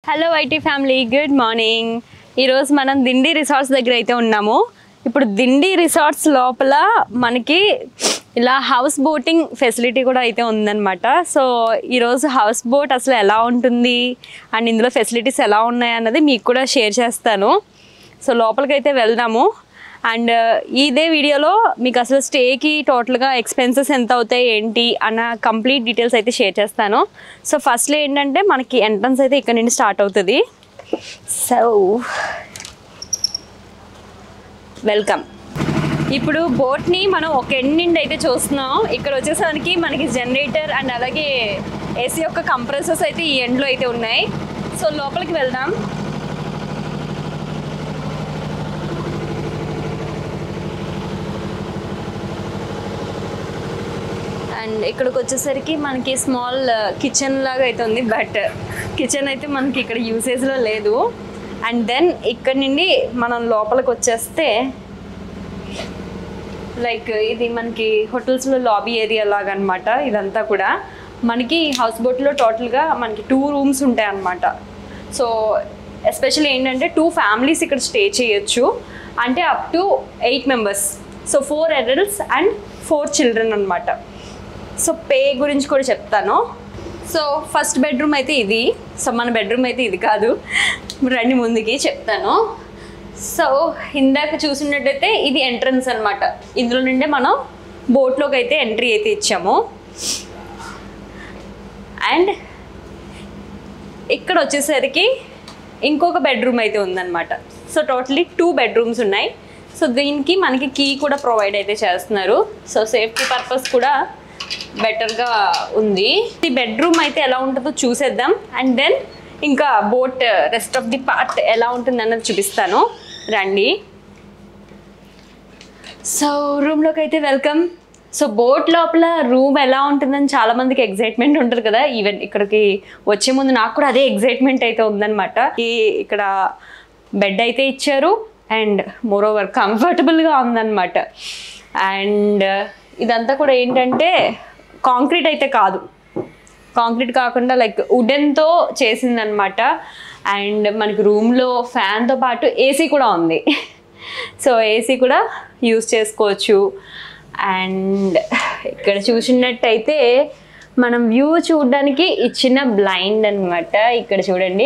hello IT family good morning ఈరోజు మనం Dindi resorts దగ్గర అయితే ఉన్నాము ఇప్పుడు దిండి రిసార్ట్స్ లోపల మనకి ఇలా హౌస్ బోటింగ్ ఫెసిలిటీ కూడా అయితే ఉందన్నమాట సో ఈరోజు హౌస్ బోట్ అసలు ఎలా ఉంటుంది అండ్ ఇందులో ఫెసిలిటీస్ ఎలా ఉన్నాయి అన్నది మీకు కూడా షేర్ చేస్తాను సో లోపలికి అయితే వెళ్దాము అండ్ ఇదే వీడియోలో మీకు అసలు స్టేకి టోటల్గా ఎక్స్పెన్సెస్ ఎంత అవుతాయి ఏంటి అన్న కంప్లీట్ డీటెయిల్స్ అయితే షేర్ చేస్తాను సో ఫస్ట్లో ఏంటంటే మనకి ఎంట్రన్స్ అయితే ఇక్కడ నుండి స్టార్ట్ అవుతుంది సో వెల్కమ్ ఇప్పుడు బోట్ని మనం ఒక ఎండ్ నుండి అయితే చూస్తున్నాం ఇక్కడ వచ్చేసరికి మనకి జనరేటర్ అండ్ అలాగే ఏసీ యొక్క కంప్రెసర్స్ అయితే ఈ ఎండ్లో అయితే ఉన్నాయి సో లోపలికి వెళ్దాం అండ్ ఇక్కడికి వచ్చేసరికి మనకి స్మాల్ కిచెన్ లాగా అయితే ఉంది బట్ కిచెన్ అయితే మనకి ఇక్కడ యూసేజ్లో లేదు అండ్ దెన్ ఇక్కడ నుండి మనం లోపలికి వచ్చేస్తే లైక్ ఇది మనకి హోటల్స్లో లాబీ ఏరియా లాగా అనమాట ఇదంతా కూడా మనకి హౌస్ బోట్లో టోటల్గా మనకి టూ రూమ్స్ ఉంటాయి అన్నమాట సో ఎస్పెషల్లీ ఏంటంటే టూ ఫ్యామిలీస్ ఇక్కడ స్టే చేయొచ్చు అంటే up to eight members so four adults and four children అనమాట సో పే గురించి కూడా చెప్తాను సో ఫస్ట్ బెడ్రూమ్ అయితే ఇది సో మన బెడ్రూమ్ అయితే ఇది కాదు రండి ముందుకి చెప్తాను సో ఇందాక చూసినట్టయితే ఇది ఎంట్రన్స్ అన్నమాట ఇందులో నుండే మనం బోట్లోకి అయితే ఎంట్రీ అయితే ఇచ్చాము అండ్ ఇక్కడ వచ్చేసరికి ఇంకొక బెడ్రూమ్ అయితే ఉందన్నమాట సో టోటలీ టూ బెడ్రూమ్స్ ఉన్నాయి సో దీనికి మనకి కీ కూడా ప్రొవైడ్ అయితే చేస్తున్నారు సో సేఫ్టీ పర్పస్ కూడా బెటర్గా ఉంది ఈ బెడ్రూమ్ అయితే ఎలా ఉంటుందో చూసేద్దాం అండ్ దెన్ ఇంకా boat rest of the part ఎలా ఉంటుంది అన్నది చూపిస్తాను రండి సో రూమ్లోకి అయితే వెల్కమ్ సో బోట్ లోపల రూమ్ ఎలా ఉంటుందని చాలా మందికి ఎగ్జైట్మెంట్ ఉంటుంది కదా ఈవెన్ ఇక్కడికి వచ్చే ముందు నాకు కూడా అదే ఎగ్జైట్మెంట్ అయితే ఉందన్నమాట ఈ ఇక్కడ బెడ్ అయితే ఇచ్చారు అండ్ మోర్ ఓవర్ కంఫర్టబుల్గా ఉందన్నమాట అండ్ ఇదంతా కూడా ఏంటంటే కాంక్రీట్ అయితే కాదు కాంక్రీట్ కాకుండా లైక్ వుడెన్తో చేసిందనమాట అండ్ మనకి రూమ్లో ఫ్యాన్తో పాటు ఏసీ కూడా ఉంది సో ఏసీ కూడా యూస్ చేసుకోవచ్చు అండ్ ఇక్కడ చూసినట్టయితే మనం వ్యూ చూడడానికి ఇచ్చిన బ్లైండ్ అనమాట ఇక్కడ చూడండి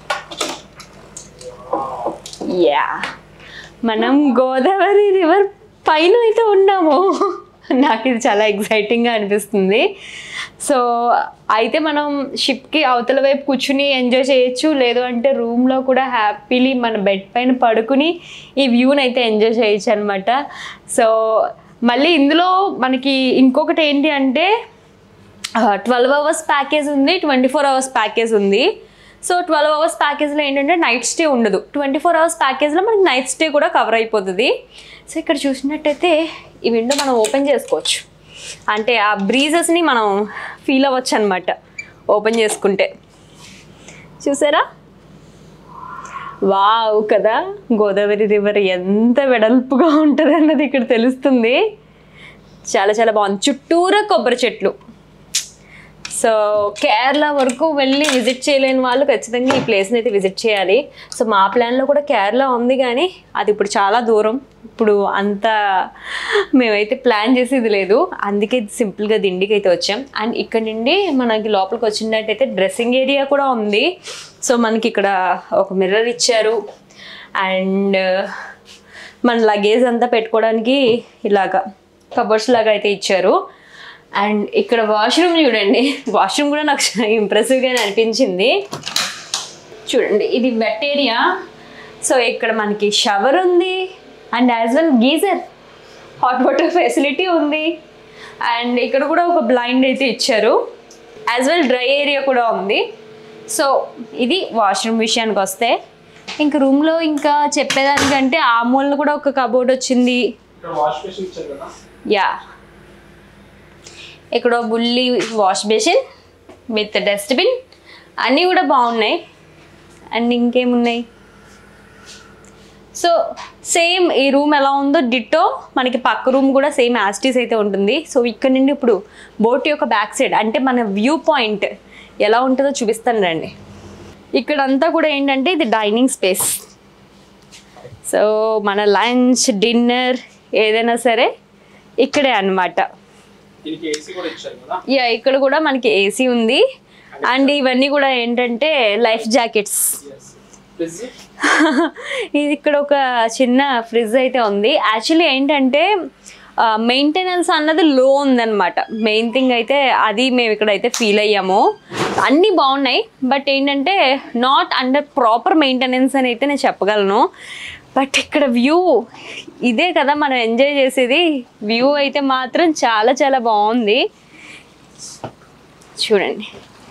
యా మనం గోదావరి రివర్ పైన అయితే ఉన్నాము నాకు ఇది చాలా ఎగ్జైటింగ్గా అనిపిస్తుంది సో అయితే మనం షిప్కి అవతల వైపు కూర్చుని ఎంజాయ్ చేయొచ్చు లేదు అంటే రూమ్లో కూడా హ్యాపీలీ మన బెడ్ పైన పడుకుని ఈ వ్యూని అయితే ఎంజాయ్ చేయొచ్చు అనమాట సో మళ్ళీ ఇందులో మనకి ఇంకొకటి ఏంటి అంటే ట్వెల్వ్ అవర్స్ ప్యాకేజ్ ఉంది ట్వంటీ ఫోర్ అవర్స్ ప్యాకేజ్ ఉంది సో ట్వెల్వ్ అవర్స్ ప్యాకేజ్లో ఏంటంటే నైట్ స్టే ఉండదు ట్వంటీ ఫోర్ అవర్స్ ప్యాకేజ్లో మనకి నైట్ స్టే కూడా కవర్ అయిపోతుంది సో ఇక్కడ చూసినట్టయితే ఈ విండో మనం ఓపెన్ చేసుకోవచ్చు అంటే ఆ బ్రీజెస్ని మనం ఫీల్ అవ్వచ్చు అనమాట ఓపెన్ చేసుకుంటే చూసారా వావ్ కదా గోదావరి రివర్ ఎంత వెడల్పుగా ఉంటుంది అన్నది ఇక్కడ తెలుస్తుంది చాలా చాలా బాగుంది చుట్టూరా కొబ్బరి చెట్లు సో కేరళ వరకు వెళ్ళి విజిట్ చేయలేని వాళ్ళు ఖచ్చితంగా ఈ ప్లేస్ని అయితే విజిట్ చేయాలి సో మా ప్లాన్లో కూడా కేరళ ఉంది కానీ అది ఇప్పుడు చాలా దూరం ఇప్పుడు అంత మేమైతే ప్లాన్ చేసేది లేదు అందుకే సింపుల్గా దిండికి అయితే వచ్చాం అండ్ ఇక్కడ నుండి మనకి లోపలికి వచ్చినట్టయితే డ్రెస్సింగ్ ఏరియా కూడా ఉంది సో మనకి ఇక్కడ ఒక మిర్రర్ ఇచ్చారు అండ్ మన లగేజ్ అంతా పెట్టుకోవడానికి ఇలాగా కబర్డ్స్ లాగా అయితే ఇచ్చారు అండ్ ఇక్కడ వాష్రూమ్ చూడండి వాష్రూమ్ కూడా నాకు చాలా ఇంప్రెసివ్గానే అనిపించింది చూడండి ఇది వెట్ ఏరియా సో ఇక్కడ మనకి షవర్ ఉంది and as well geyser hot water facility ఉంది అండ్ ఇక్కడ కూడా ఒక బ్లైండ్ అయితే ఇచ్చారు యాజ్ వెల్ డ్రై ఏరియా కూడా ఉంది సో ఇది వాష్రూమ్ విషయానికి వస్తే ఇంక రూమ్లో ఇంకా చెప్పేదానికంటే ఆ మూలన కూడా ఒక కబోర్డ్ వచ్చింది ఇక్కడ వాష్ బేసిన్ ఇచ్చారు కదా యా ఇక్కడ బుల్లి వాష్ బేసిన్ విత్ డస్ట్బిన్ అన్నీ కూడా బాగున్నాయి అండ్ ఇంకేమున్నాయి సో సేమ్ ఈ రూమ్ ఎలా ఉందో డిట్టో మనకి పక్క రూమ్ కూడా సేమ్ యాస్టీస్ అయితే ఉంటుంది సో ఇక్కడ నుండి ఇప్పుడు బోట్ యొక్క బ్యాక్ సైడ్ అంటే మన వ్యూ పాయింట్ ఎలా ఉంటుందో చూపిస్తాను రండి ఇక్కడంతా కూడా ఏంటంటే ఇది డైనింగ్ స్పేస్ సో మన లంచ్ డిన్నర్ ఏదైనా సరే ఇక్కడే అన్నమాట దీనికి ఏసీ కూడా ఇచ్చారు కదా యా ఇక్కడ కూడా మనకి ఏసీ ఉంది అండ్ ఇవన్నీ కూడా ఏంటంటే లైఫ్ జాకెట్స్ ఫ్రిడ్జ్ ఇది ఇక్కడ ఒక చిన్న ఫ్రిడ్జ్ అయితే ఉంది యాక్చువల్లీ ఏంటంటే మెయింటెనెన్స్ అన్నది లో ఉందన్నమాట మెయిన్ థింగ్ అయితే అది మేము ఇక్కడ అయితే ఫీల్ అయ్యాము అన్నీ బాగున్నాయి బట్ ఏంటంటే నాట్ అండర్ ప్రాపర్ మెయింటెనెన్స్ అని అయితే నేను చెప్పగలను బట్ ఇక్కడ వ్యూ ఇదే కదా మనం ఎంజాయ్ చేసేది వ్యూ అయితే మాత్రం చాలా చాలా బాగుంది చూడండి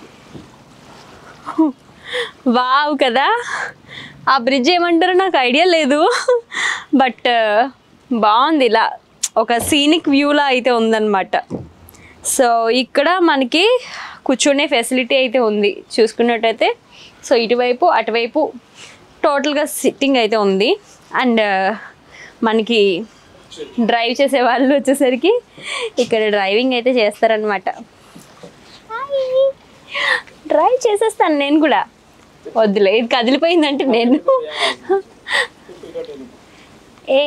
వావ్ కదా ఆ బ్రిడ్జ్ ఏమంటారో నాకు ఐడియా లేదు బట్ బాగుంది ఇలా ఒక సీనిక్ వ్యూలా అయితే ఉందన్నమాట సో ఇక్కడ మనకి కూర్చునే ఫెసిలిటీ అయితే ఉంది చూసుకున్నట్టయితే సో ఇటువైపు అటువైపు టోటల్గా సిట్టింగ్ అయితే ఉంది అండ్ మనకి డ్రైవ్ చేసే వాళ్ళు వచ్చేసరికి ఇక్కడ డ్రైవింగ్ అయితే చేస్తారనమాట డ్రైవ్ చేసేస్తాను నేను కూడా వద్దులే ఇది కదిలిపోయిందంటే నేను ఏ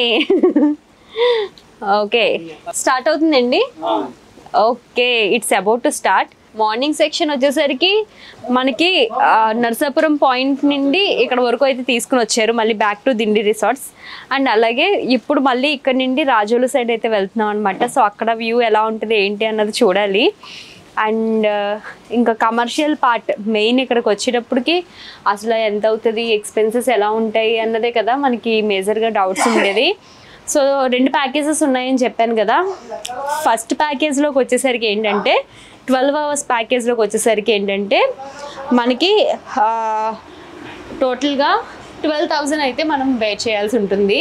ఓకే స్టార్ట్ అవుతుందండి okay it's about to start morning section వచ్చేసరికి మనకి ఆ, నరసాపురం పాయింట్ నుండి ఇక్కడ వరకు అయితే తీసుకుని వచ్చారు మళ్ళీ back to Dindi resorts and అలాగే ఇప్పుడు మళ్ళీ ఇక్కడ నుండి రాజోలు సైడ్ అయితే వెళ్తున్నాం అనమాట సో అక్కడ వ్యూ ఎలా ఉంటుంది ఏంటి అన్నది చూడాలి అండ్ ఇంకా కమర్షియల్ పార్ట్ మెయిన్ ఇక్కడికి వచ్చేటప్పటికి అసలు ఎంత అవుతుంది ఎక్స్పెన్సెస్ ఎలా ఉంటాయి అన్నదే కదా మనకి మేజర్గా డౌట్స్ ఉండేది సో రెండు ప్యాకేజెస్ ఉన్నాయని చెప్పాను కదా ఫస్ట్ ప్యాకేజ్లోకి వచ్చేసరికి ఏంటంటే ట్వెల్వ్ అవర్స్ ప్యాకేజ్లోకి వచ్చేసరికి ఏంటంటే మనకి టోటల్గా ట్వెల్వ్ థౌజండ్ అయితే మనం పే చేయాల్సి ఉంటుంది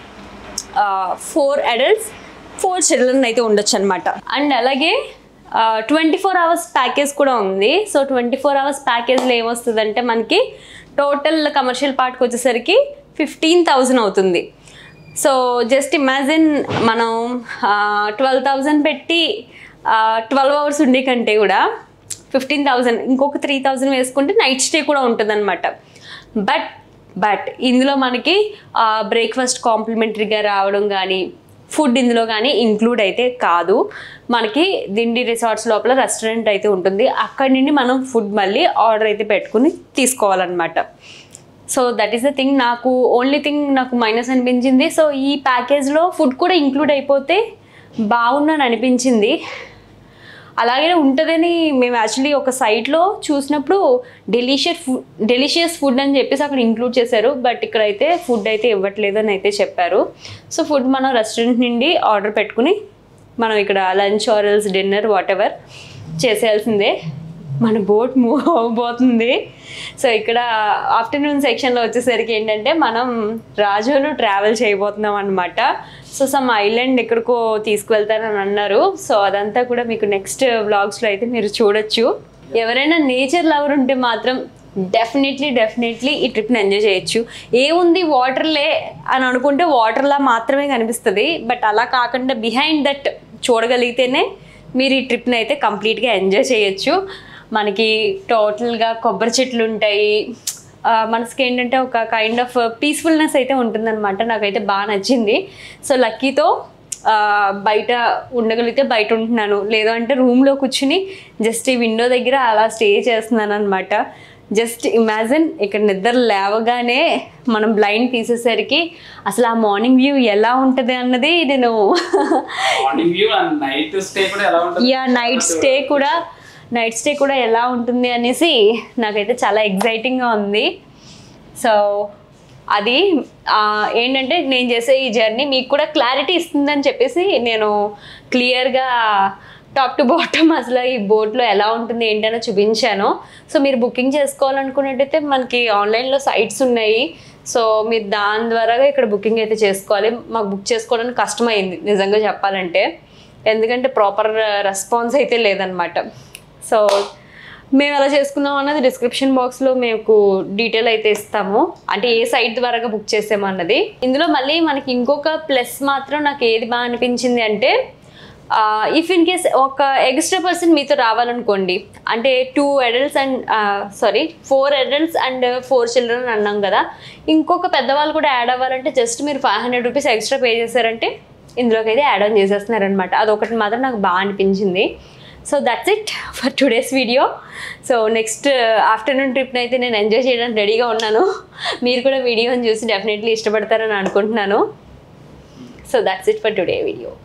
ఫోర్ అడల్ట్స్ ఫోర్ చిల్డ్రన్ అయితే ఉండొచ్చు అనమాట అండ్ అలాగే ట్వంటీ ఫోర్ అవర్స్ ప్యాకేజ్ కూడా ఉంది సో ట్వంటీ ఫోర్ అవర్స్ ప్యాకేజ్లో ఏమొస్తుందంటే మనకి టోటల్ కమర్షియల్ పార్ట్కి వచ్చేసరికి ఫిఫ్టీన్ థౌజండ్ అవుతుంది సో జస్ట్ ఇమాజిన్ మనం ట్వెల్వ్ థౌజండ్ పెట్టి ట్వెల్వ్ అవర్స్ ఉండే కంటే కూడా ఫిఫ్టీన్ థౌజండ్ ఇంకొక త్రీ థౌజండ్ వేసుకుంటే నైట్ స్టే కూడా ఉంటుందన్నమాట బట్ బట్ ఇందులో మనకి బ్రేక్ఫాస్ట్ కాంప్లిమెంటరీగా రావడం కానీ ఫుడ్ ఇందులో కానీ ఇంక్లూడ్ అయితే కాదు మనకి దిండి రిసార్ట్స్ లోపల రెస్టారెంట్ అయితే ఉంటుంది అక్కడి నుండి మనం ఫుడ్ మళ్ళీ ఆర్డర్ అయితే పెట్టుకుని తీసుకోవాలన్నమాట so that is the thing నాకు ఓన్లీ థింగ్ నాకు మైనస్ అనిపించింది సో ఈ ప్యాకేజ్లో ఫుడ్ కూడా ఇంక్లూడ్ అయిపోతే బాగుందని అనిపించింది అలాగే ఉంటుందని మేము యాక్చువల్లీ ఒక సైట్లో చూసినప్పుడు డెలిషియస్ ఫుడ్ డెలిషియస్ ఫుడ్ అని చెప్పేసి అక్కడ ఇంక్లూడ్ చేశారు బట్ ఇక్కడైతే ఫుడ్ అయితే ఇవ్వట్లేదు అని అయితే చెప్పారు సో ఫుడ్ మనం రెస్టారెంట్ నుండి ఆర్డర్ పెట్టుకుని మనం ఇక్కడ lunch or else dinner whatever చేసేయాల్సిందే మన బోట్ మూవ్ అవ్వబోతుంది సో ఇక్కడ ఆఫ్టర్నూన్ సెక్షన్లో వచ్చేసరికి ఏంటంటే మనం రాజోలు ట్రావెల్ చేయబోతున్నాం అనమాట సో సమ్ ఐలాండ్ ఎక్కడికో తీసుకువెళ్తారని అన్నారు సో అదంతా కూడా మీకు నెక్స్ట్ వ్లాగ్స్లో అయితే మీరు చూడొచ్చు ఎవరైనా నేచర్ లవర్ ఉంటే మాత్రం డెఫినెట్లీ డెఫినెట్లీ ఈ ట్రిప్ని ఎంజాయ్ చేయొచ్చు ఏముంది వాటర్లే అని అనుకుంటే వాటర్లా మాత్రమే కనిపిస్తుంది బట్ అలా కాకుండా బిహైండ్ దట్ చూడగలిగితేనే మీరు ఈ ట్రిప్ని అయితే కంప్లీట్గా ఎంజాయ్ చేయొచ్చు మనకి టోటల్గా కొబ్బరి చెట్లు ఉంటాయి ఆ, మనసుకి ఏంటంటే ఒక కైండ్ ఆఫ్ పీస్ఫుల్నెస్ అయితే ఉంటుందన్నమాట నాకైతే బాగా నచ్చింది సో లక్కీతో ఆ, బయట ఉండగలిగితే బయట ఉంటున్నాను లేదు అంటే రూమ్లో కూర్చుని జస్ట్ ఈ విండో దగ్గర అలా స్టే చేస్తున్నాను అనమాట జస్ట్ ఇమాజిన్ ఇక్కడ నిద్ర లేవగానే మనం బ్లైండ్ తీసేసరికి అసలు ఆ మార్నింగ్ వ్యూ ఎలా ఉంటుంది అన్నది నేను morning view and night stay కూడా ఎలా ఉంటుంది యా నైట్ స్టే కూడా నైట్ స్టే కూడా ఎలా ఉంటుంది అనేసి నాకైతే చాలా ఎగ్జైటింగ్గా ఉంది సో అది ఆ, ఏంటంటే నేను చేసే ఈ జర్నీ మీకు కూడా క్లారిటీ ఇస్తుందని చెప్పేసి నేను క్లియర్గా టాప్ టు బాటమ్ అసలు ఈ బోట్లో ఎలా ఉంటుంది ఏంటనో చూపించాను సో మీరు బుకింగ్ చేసుకోవాలనుకున్నట్టయితే మనకి ఆన్లైన్లో సైట్స్ ఉన్నాయి సో మీరు దాని ద్వారా ఇక్కడ బుకింగ్ అయితే చేసుకోవాలి మాకు బుక్ చేసుకోవడానికి కష్టమైంది నిజంగా చెప్పాలంటే ఎందుకంటే ప్రాపర్ రెస్పాన్స్ అయితే లేదనమాట సో మేము ఎలా చేసుకున్నాం అన్నది డిస్క్రిప్షన్ బాక్స్లో మీకు డీటెయిల్ అయితే ఇస్తాము అంటే ఏ సైట్ ద్వారా బుక్ చేసాము అన్నది ఇందులో మళ్ళీ మనకి ఇంకొక ప్లస్ మాత్రం నాకు ఏది బాగా అనిపించింది అంటే ఇఫ్ ఇన్ కేస్ ఒక ఎక్స్ట్రా పర్సన్ మీతో రావాలనుకోండి అంటే two adults and sorry four adults and four children అన్నాం కదా ఇంకొక పెద్దవాళ్ళు కూడా యాడ్ అవ్వాలంటే జస్ట్ మీరు five hundred rupees extra pay చేశారంటే ఇందులోకి అయితే యాడ్ ఆన్ చేసేస్తున్నారనమాట అదొకటి మాత్రం నాకు బాగా అనిపించింది so that's it for today's video so next afternoon ట్రిప్ని అయితే నేను ఎంజాయ్ చేయడానికి రెడీగా ఉన్నాను మీరు కూడా వీడియోని చూసి డెఫినెట్లీ ఇష్టపడతారని అనుకుంటున్నాను so that's it for today video